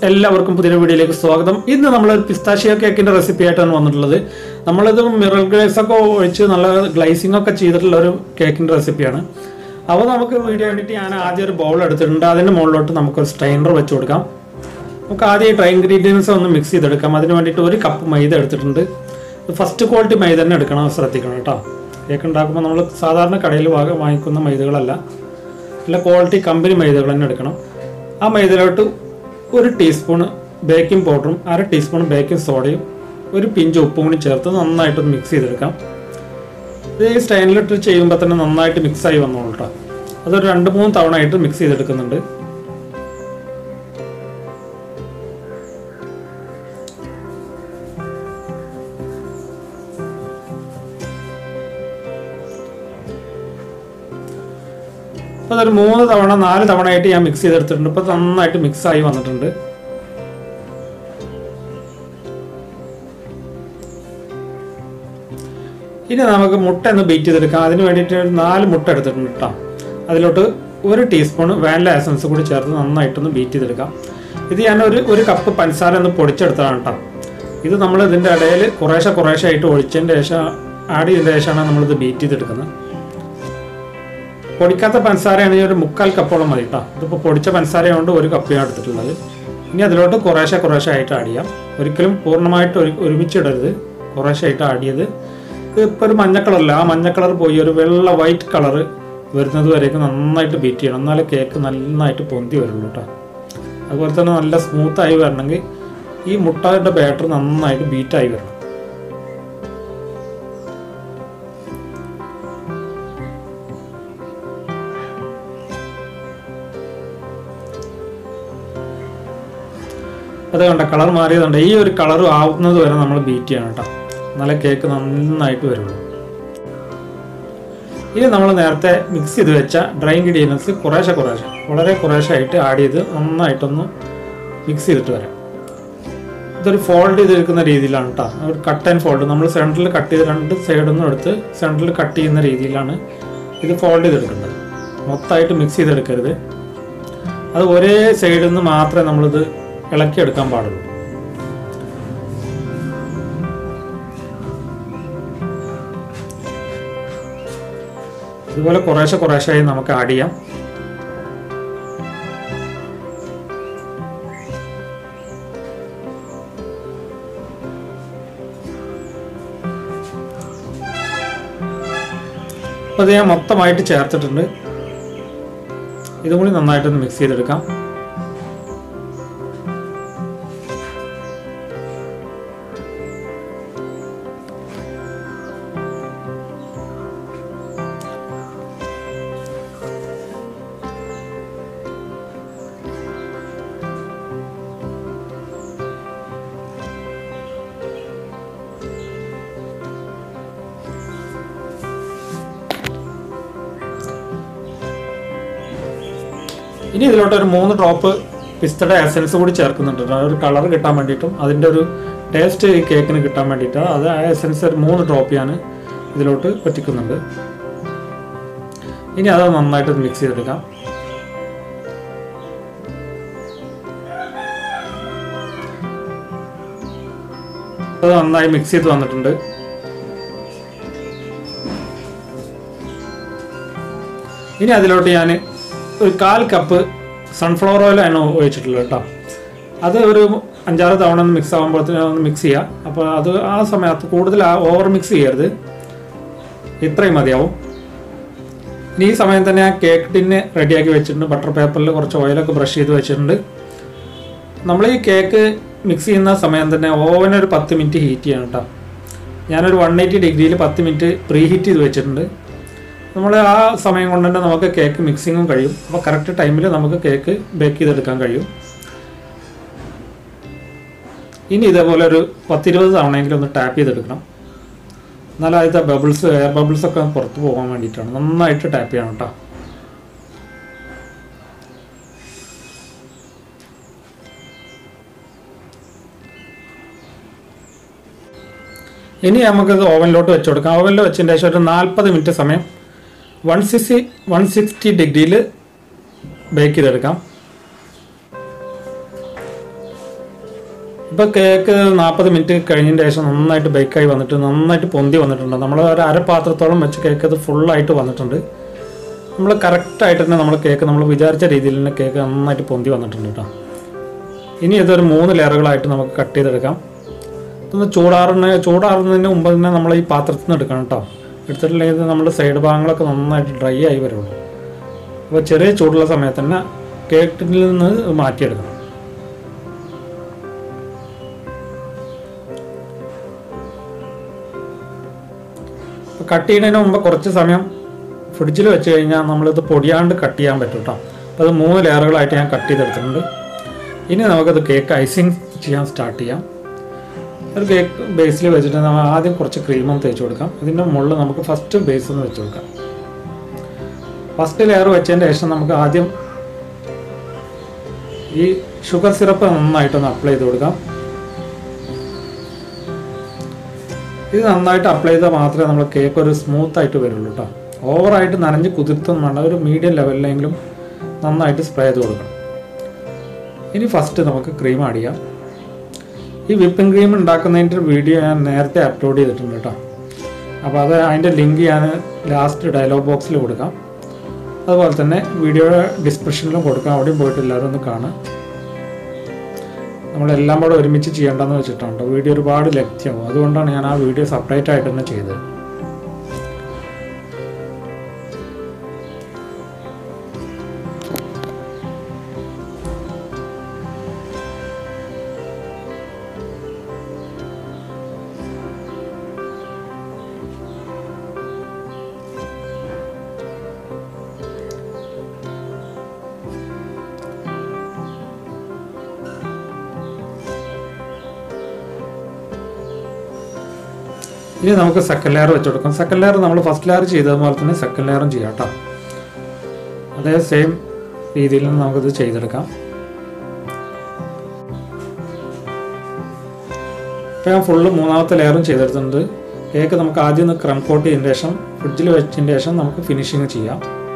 എല്ലാവർക്കും പുതിയ വീഡിയോയിലേക്ക് സ്വാഗതം ഇന്ന് നമ്മൾ പിസ്താഷിയ കേക്കിന്റെ റെസിപ്പി ആയിട്ടാണ് വന്നിട്ടുള്ളത് നമ്മളിത് മിറൽ ഗ്ലേസ് ഒക്കെ ഒഴിച്ച് നല്ല ഗ്ലൈസിംഗ് ഒക്കെ ചെയ്തിട്ടുള്ള ഒരു കേക്കിന്റെ റെസിപ്പിയാണ് അപ്പോൾ നമുക്ക് വീഡിയോ വേണ്ടിയിട്ട് ഞാൻ ആദ്യം ഒരു ബൗൾ എടുത്തിട്ടുണ്ട് അതിന്റെ മുകളിലോട്ട് നമുക്കൊരു സ്ട്രെയിനർ വെച്ച് കൊടുക്കാം നമുക്ക് ആദ്യം ഈ ഡ്രൈ ഇൻഗ്രീഡിയൻസ് ഒന്ന് മിക്സ് ചെയ്തെടുക്കാം അതിന് വേണ്ടിയിട്ട് ഒരു കപ്പ് മൈദ എടുത്തിട്ടുണ്ട് ഫസ്റ്റ് ക്വാളിറ്റി മൈദ തന്നെ എടുക്കണം ശ്രദ്ധിക്കണം കേട്ടോ കേക്ക് ഉണ്ടാക്കുമ്പോൾ നമ്മൾ സാധാരണ കടയിൽ വാങ്ങ- വാങ്ങിക്കുന്ന മൈദകളല്ല നല്ല ക്വാളിറ്റി കമ്പനി മൈദകൾ തന്നെ എടുക്കണം ആ മൈദയിലോട്ട് ഒരു ടീസ്പൂൺ ബേക്കിംഗ് പൗഡറും അര ടീസ്പൂൺ ബേക്കിംഗ് സോഡയും ഒരു പിഞ്ച് ഉപ്പും കൂടി ചേർത്ത് നന്നായിട്ടൊന്ന് മിക്സ് ചെയ്തെടുക്കാം ഇത് ഈ സ്റ്റൈനിലിട്ട് ചെയ്യുമ്പോൾ തന്നെ നന്നായിട്ട് മിക്സ് ആയി വന്നോളൂ കേട്ടോ അതൊരു രണ്ട് മൂന്ന് തവണ ആയിട്ട് മിക്സ് ചെയ്തെടുക്കുന്നുണ്ട് അപ്പോൾ അതൊരു മൂന്ന് തവണ നാല് തവണ ആയിട്ട് ഞാൻ മിക്സ് ചെയ്തെടുത്തിട്ടുണ്ട് ഇപ്പോൾ നന്നായിട്ട് മിക്സ് ആയി വന്നിട്ടുണ്ട് ഇനി നമുക്ക് മുട്ട ഒന്ന് ബീറ്റ് ചെയ്തെടുക്കാം അതിന് വേണ്ടിയിട്ട് ഒരു നാല് മുട്ട എടുത്തിട്ടുണ്ട് കേട്ടോ അതിലോട്ട് ഒരു ടീസ്പൂൺ വാനില എസൻസ് കൂടി ചേർത്ത് നന്നായിട്ടൊന്ന് ബീറ്റ് ചെയ്തെടുക്കാം ഇത് ഞാൻ ഒരു ഒരു കപ്പ് പഞ്ചസാര ഒന്ന് പൊടിച്ചെടുത്തതാണ് കേട്ടോ ഇത് നമ്മൾ ഇതിൻ്റെ ഇടയിൽ കുറേശ്ശെ കുറേശ്ശെ ആയിട്ട് ഒഴിച്ചതിൻ്റെ ശേഷം ആഡ് ചെയ്തതിന് ശേഷമാണ് നമ്മളിത് ബീറ്റ് ചെയ്തെടുക്കുന്നത് പൊടിക്കാത്ത പഞ്ചസാരയാണെങ്കിൽ ഒരു മുക്കാൽ കപ്പോളം മതി കേട്ടോ ഇതിപ്പോൾ പൊടിച്ച പഞ്ചസാര കൊണ്ട് ഒരു കപ്പ് ഞാൻ എടുത്തിട്ടുള്ളത് ഇനി അതിലോട്ട് കുറേശ്ശെ കുറേശ്ശെ ആയിട്ട് ആഡ് ചെയ്യാം ഒരിക്കലും പൂർണ്ണമായിട്ട് ഒരു ഒരുമിച്ചിടരുത് കുറേശ്ശെ ആയിട്ട് ആഡ് ചെയ്ത് ഇതിപ്പോൾ ഒരു മഞ്ഞ കളറല്ല ആ മഞ്ഞ കളർ പോയി ഒരു വെള്ള വൈറ്റ് കളർ വരുന്നത് വരേക്ക് നന്നായിട്ട് ബീറ്റ് ചെയ്യണം എന്നാലേ കേക്ക് നന്നായിട്ട് പൊന്തി വരുള്ളൂ കേട്ടോ അതുപോലെ തന്നെ നല്ല സ്മൂത്തായി വരണമെങ്കിൽ ഈ മുട്ടയുടെ ബാറ്റർ നന്നായിട്ട് ബീറ്റായി വരണം അത് കണ്ട കളർ മാറിയതുണ്ട് ഈ ഒരു കളർ ആവുന്നത് വരെ നമ്മൾ ബീറ്റ് ചെയ്യണം കേട്ടോ എന്നാലേ കേക്ക് നന്നായിട്ട് വരുള്ളൂ ഇനി നമ്മൾ നേരത്തെ മിക്സ് ചെയ്ത് വെച്ച ഡ്രൈ ഇൻഗ്രീഡിയൻസ് കുറേശ്ശെ കുറേശ്ശെ വളരെ കുറേശ്ശെ ആയിട്ട് ആഡ് ചെയ്ത് നന്നായിട്ടൊന്ന് മിക്സ് ചെയ്തിട്ട് വരാം ഇതൊരു ഫോൾഡ് ചെയ്തെടുക്കുന്ന രീതിയിലാണ് കേട്ടോ ഒരു കട്ട് ആൻഡ് ഫോൾഡ് നമ്മൾ സെൻറ്ററിൽ കട്ട് ചെയ്ത് രണ്ട് സൈഡിൽ നിന്നും എടുത്ത് സെൻറ്ററിൽ കട്ട് ചെയ്യുന്ന രീതിയിലാണ് ഇത് ഫോൾഡ് ചെയ്തെടുക്കേണ്ടത് മൊത്തമായിട്ട് മിക്സ് ചെയ്തെടുക്കരുത് അത് ഒരേ സൈഡിൽ നിന്ന് മാത്രമേ നമ്മളിത് ഇളക്കിയെടുക്കാൻ പാടുള്ളൂ ഇതുപോലെ കുറേശ്ശെ കുറേശ്ശായി നമുക്ക് ആഡ് ചെയ്യാം അപ്പോൾ ഇത് ഞാൻ മൊത്തമായിട്ട് ചേർത്തിട്ടുണ്ട് ഇതും കൂടി നന്നായിട്ടൊന്ന് മിക്സ് ചെയ്തെടുക്കാം ഇനി ഇതിലോട്ട് ഒരു മൂന്ന് ഡ്രോപ്പ് പിസ്തയുടെ എസൻസ് കൂടി ചേർക്കുന്നുണ്ട് ആ ഒരു കളർ കിട്ടാൻ വേണ്ടിയിട്ടും അതിൻ്റെ ഒരു ടേസ്റ്റ് ഈ കേക്കിന് കിട്ടാൻ വേണ്ടിയിട്ട് അത് ആ എസൻസ് ഒരു മൂന്ന് ഡ്രോപ്പ് ഞാൻ ഇതിലോട്ട് പറ്റിക്കുന്നുണ്ട് ഇനി അത് നന്നായിട്ട് മിക്സ് ചെയ്തെടുക്കാം അത് നന്നായി മിക്സ് ചെയ്ത് വന്നിട്ടുണ്ട് ഇനി അതിലോട്ട് ഞാൻ ഒരു കാൽ കപ്പ് സൺഫ്ലവർ ഓയിലാണ് ഒഴിച്ചിട്ടുള്ളത് കേട്ടോ അത് ഒരു അഞ്ചാറ് തവണ ഒന്ന് മിക്സ് ആകുമ്പോഴത്തേനും ഒന്ന് മിക്സ് ചെയ്യുക അപ്പോൾ അത് ആ സമയത്ത് കൂടുതൽ ഓവർ മിക്സ് ചെയ്യരുത് ഇത്രയും മതിയാവും ഇനി ഈ സമയം തന്നെ ആ കേക്ക് ടിന്ന് റെഡിയാക്കി വെച്ചിട്ടുണ്ട് ബട്ടർ പേപ്പറിൽ കുറച്ച് ഓയിലൊക്കെ ബ്രഷ് ചെയ്ത് വെച്ചിട്ടുണ്ട് നമ്മൾ ഈ കേക്ക് മിക്സ് ചെയ്യുന്ന സമയം തന്നെ ഓവൻ ഒരു പത്ത് മിനിറ്റ് ഹീറ്റ് ചെയ്യണം കേട്ടോ ഞാനൊരു വൺ എയ്റ്റി ഡിഗ്രിയിൽ പത്ത് മിനിറ്റ് പ്രീ ഹീറ്റ് ചെയ്ത് വെച്ചിട്ടുണ്ട് നമ്മൾ ആ സമയം കൊണ്ട് തന്നെ നമുക്ക് കേക്ക് മിക്സിങ്ങും കഴിയും അപ്പോൾ കറക്റ്റ് ടൈമിൽ നമുക്ക് കേക്ക് ബേക്ക് ചെയ്തെടുക്കാൻ കഴിയും ഇനി ഇതേപോലെ ഒരു പത്തിരുപത് തവണയെങ്കിലും ഒന്ന് ടാപ്പ് ചെയ്തെടുക്കണം എന്നാൽ ആദ്യത്തെ ബബിൾസ് എയർ ബബിൾസ് ഒക്കെ പുറത്ത് പോകാൻ വേണ്ടിയിട്ടാണ് നന്നായിട്ട് ടാപ്പ് ചെയ്യണം കേട്ടോ ഇനി നമുക്കിത് ഓവനിലോട്ട് വെച്ച് കൊടുക്കാം ഓവനിൽ വെച്ചതിന് ശേഷം ഒരു നാൽപ്പത് മിനിറ്റ് സമയം വൺ സിക്സ്റ്റി വൺ സിക്സ്റ്റി ഡിഗ്രിയിൽ ബേക്ക് ചെയ്തെടുക്കാം ഇപ്പോൾ കേക്ക് നാൽപ്പത് മിനിറ്റ് കഴിഞ്ഞതിന് ശേഷം നന്നായിട്ട് ബേക്കായി വന്നിട്ട് നന്നായിട്ട് പൊന്തി വന്നിട്ടുണ്ട് നമ്മൾ ഒരു അര പാത്രത്തോളം വെച്ച് കേക്ക് അത് ഫുള്ളായിട്ട് വന്നിട്ടുണ്ട് നമ്മൾ കറക്റ്റായിട്ട് തന്നെ നമ്മൾ കേക്ക് നമ്മൾ വിചാരിച്ച രീതിയിൽ തന്നെ കേക്ക് നന്നായിട്ട് പൊന്തി വന്നിട്ടുണ്ട് കേട്ടോ ഇനി ഇതൊരു മൂന്ന് ലെയറുകളായിട്ട് നമുക്ക് കട്ട് ചെയ്തെടുക്കാം ഇതൊന്ന് ചൂടാറുന്ന ചൂടാറുന്നതിന് മുമ്പ് തന്നെ നമ്മൾ ഈ പാത്രത്തിൽ നിന്ന് എടുക്കണം കേട്ടോ എടുത്തിട്ടില്ലെങ്കിൽ ഇത് നമ്മുടെ സൈഡ് ഭാഗങ്ങളൊക്കെ നന്നായിട്ട് ഡ്രൈ ആയി വരുള്ളൂ അപ്പോൾ ചെറിയ ചൂടുള്ള സമയത്ത് തന്നെ കേക്കിൽ നിന്ന് ഇത് മാറ്റിയെടുക്കണം അപ്പോൾ കട്ട് ചെയ്യുന്നതിന് മുമ്പ് കുറച്ച് സമയം ഫ്രിഡ്ജിൽ വെച്ച് കഴിഞ്ഞാൽ നമ്മളിത് പൊടിയാണ്ട് കട്ട് ചെയ്യാൻ പറ്റും കേട്ടോ അപ്പോൾ അത് മൂന്ന് ലെയറുകളായിട്ട് ഞാൻ കട്ട് ചെയ്തെടുത്തിട്ടുണ്ട് ഇനി നമുക്കത് കേക്ക് ഐസിങ് ചെയ്യാൻ സ്റ്റാർട്ട് ചെയ്യാം ഒരു കേക്ക് ബേസിൽ വെച്ചിട്ട് നമ്മൾ ആദ്യം കുറച്ച് ക്രീമും തേച്ച് കൊടുക്കാം ഇതിൻ്റെ മുകളിൽ നമുക്ക് ഫസ്റ്റ് ബേസ് ഒന്ന് വെച്ച് കൊടുക്കാം ഫസ്റ്റ് ലെയർ വെച്ചതിന് ശേഷം നമുക്ക് ആദ്യം ഈ ഷുഗർ സിറപ്പ് നന്നായിട്ടൊന്ന് അപ്ലൈ ചെയ്ത് കൊടുക്കാം ഇത് നന്നായിട്ട് അപ്ലൈ ചെയ്താൽ മാത്രമേ നമ്മൾ കേക്ക് ഒരു സ്മൂത്ത് ആയിട്ട് വരുള്ളൂ കേട്ടോ ഓവറായിട്ട് നനഞ്ഞ് കുതിർത്തൊന്നും വേണ്ട ഒരു മീഡിയം ലെവലിലെങ്കിലും നന്നായിട്ട് സ്പ്രേ ചെയ്ത് കൊടുക്കണം ഇനി ഫസ്റ്റ് നമുക്ക് ക്രീം ആഡ് ചെയ്യാം ഈ വിപ്പിംഗ് ക്രീം ഉണ്ടാക്കുന്നതിൻ്റെ ഒരു വീഡിയോ ഞാൻ നേരത്തെ അപ്ലോഡ് ചെയ്തിട്ടുണ്ട് കേട്ടോ അപ്പോൾ അത് അതിൻ്റെ ലിങ്ക് ഞാൻ ലാസ്റ്റ് ഡയലോഗ് ബോക്സിൽ കൊടുക്കാം അതുപോലെ തന്നെ വീഡിയോയുടെ ഡിസ്ക്രിപ്ഷനിലും കൊടുക്കാം അവിടെയും പോയിട്ട് എല്ലാവരും ഒന്ന് കാണാം നമ്മളെല്ലാം കൂടെ ഒരുമിച്ച് ചെയ്യേണ്ടെന്ന് വെച്ചിട്ടുണ്ട് വീഡിയോ ഒരുപാട് ലഭ്യമാവും അതുകൊണ്ടാണ് ഞാൻ ആ വീഡിയോ സെപ്പറേറ്റ് ആയിട്ട് തന്നെ ചെയ്തത് ഇനി നമുക്ക് സെക്കൻഡ് ലെയർ വെച്ച് കൊടുക്കാം സെക്കൻഡ് ലെയർ നമ്മൾ ഫസ്റ്റ് ലെയർ ചെയ്തതുപോലെ തന്നെ സെക്കൻഡ് ലെയറും ചെയ്യാം കേട്ടോ അതേ സെയിം രീതിയിൽ നമുക്കിത് ചെയ്തെടുക്കാം ഇപ്പം ഞാൻ ഫുള്ള് മൂന്നാമത്തെ ലെയറും ചെയ്തെടുത്തിട്ടുണ്ട് കേക്ക് നമുക്ക് ആദ്യം ഒന്ന് ക്രം കോട്ട് ചെയ്തതിന് ശേഷം ഫ്രിഡ്ജിൽ വെച്ചതിന് ശേഷം നമുക്ക് ഫിനിഷിങ് ചെയ്യാം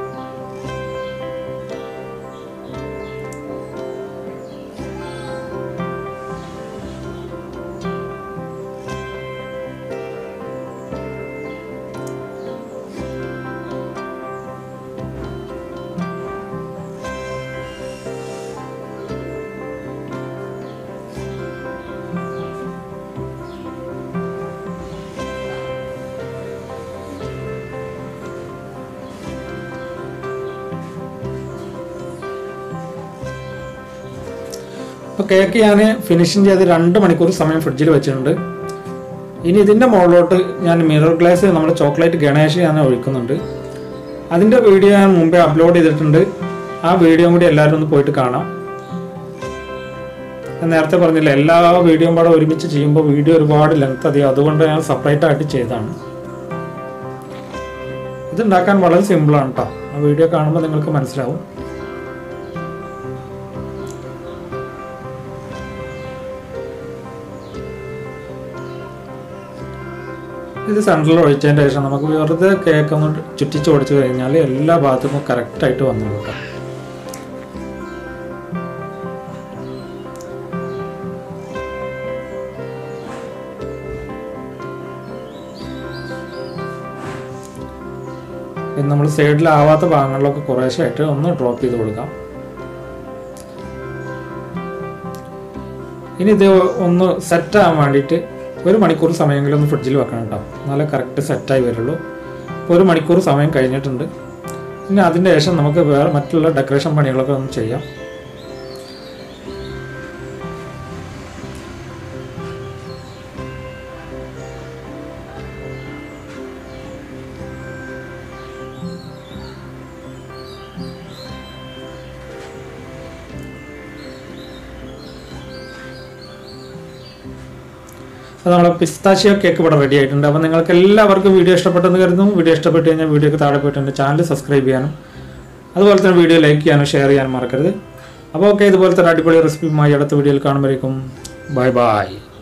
ഇപ്പോൾ കേക്ക് ഞാൻ ഫിനിഷിങ് ചെയ്ത് രണ്ട് മണിക്കൂർ സമയം ഫ്രിഡ്ജിൽ വെച്ചിട്ടുണ്ട് ഇനി ഇതിൻ്റെ മുകളിലോട്ട് ഞാൻ മിറർ ഗ്ലാസ് നമ്മൾ ചോക്ലേറ്റ് ഗണേഷ് ഞാൻ ഒഴിക്കുന്നുണ്ട് അതിൻ്റെ വീഡിയോ ഞാൻ മുമ്പേ അപ്ലോഡ് ചെയ്തിട്ടുണ്ട് ആ വീഡിയോ കൂടി എല്ലാവരും ഒന്ന് പോയിട്ട് കാണാം ഞാൻ നേരത്തെ പറഞ്ഞില്ല എല്ലാ വീഡിയോയും പാടെ ഒരുമിച്ച് ചെയ്യുമ്പോൾ വീഡിയോ ഒരുപാട് ലെങ്ത് അധികം അതുകൊണ്ട് ഞാൻ സെപ്പറേറ്റ് ആയിട്ട് ചെയ്തതാണ് ഇത് ഉണ്ടാക്കാൻ വളരെ സിമ്പിളാണ് കേട്ടോ ആ വീഡിയോ കാണുമ്പോൾ നിങ്ങൾക്ക് മനസ്സിലാവും ഇത് സെൻട്രൽ ഒഴിച്ചതിന് ശേഷം നമുക്ക് വെറുതെ കേക്ക് ഒന്ന് ചുറ്റിച്ച് ഓടിച്ചു കഴിഞ്ഞാൽ എല്ലാ ഭാഗത്തും കറക്റ്റായിട്ട് വന്നു നോക്കാം പിന്നെ നമ്മൾ സൈഡിലാവാത്ത ഭാഗങ്ങളിലൊക്കെ കുറേശ്ശായിട്ട് ഒന്ന് ഡ്രോപ്പ് ചെയ്ത് കൊടുക്കാം ഇനി ഇത് ഒന്ന് സെറ്റ് ആവാൻ വേണ്ടിയിട്ട് ഒരു മണിക്കൂർ സമയമെങ്കിലും ഒന്ന് ഫ്രിഡ്ജിൽ വെക്കണം കേട്ടോ എന്നാലേ കറക്റ്റ് സെറ്റായി വരുള്ളൂ ഇപ്പോൾ ഒരു മണിക്കൂർ സമയം കഴിഞ്ഞിട്ടുണ്ട് ഇനി അതിൻ്റെ ശേഷം നമുക്ക് വേറെ മറ്റുള്ള ഡെക്കറേഷൻ പണികളൊക്കെ ഒന്ന് ചെയ്യാം അപ്പോൾ നമ്മുടെ പിസ്താച്ചിയോ കേക്ക് ഇവിടെ റെഡി ആയിട്ടുണ്ട് അപ്പോൾ നിങ്ങൾക്ക് എല്ലാവർക്കും വീഡിയോ ഇഷ്ടപ്പെട്ടെന്ന് കരുതുന്നു വീഡിയോ ഇഷ്ടപ്പെട്ട് കഴിഞ്ഞാൽ വീഡിയോക്ക് താഴെ പോയിട്ട് എൻ്റെ ചാനൽ സബ്സ്ക്രൈബ് ചെയ്യാനും അതുപോലെ തന്നെ വീഡിയോ ലൈക്ക് ചെയ്യാനും ഷെയർ ചെയ്യാനും മറക്കരുത് അപ്പോൾ ഓക്കെ ഇതുപോലത്തെ ഒരു അടിപൊളി റെസിപ്പിയുമായി അടുത്ത വീഡിയോയിൽ കാണുമ്പോഴേക്കും ബൈ ബൈ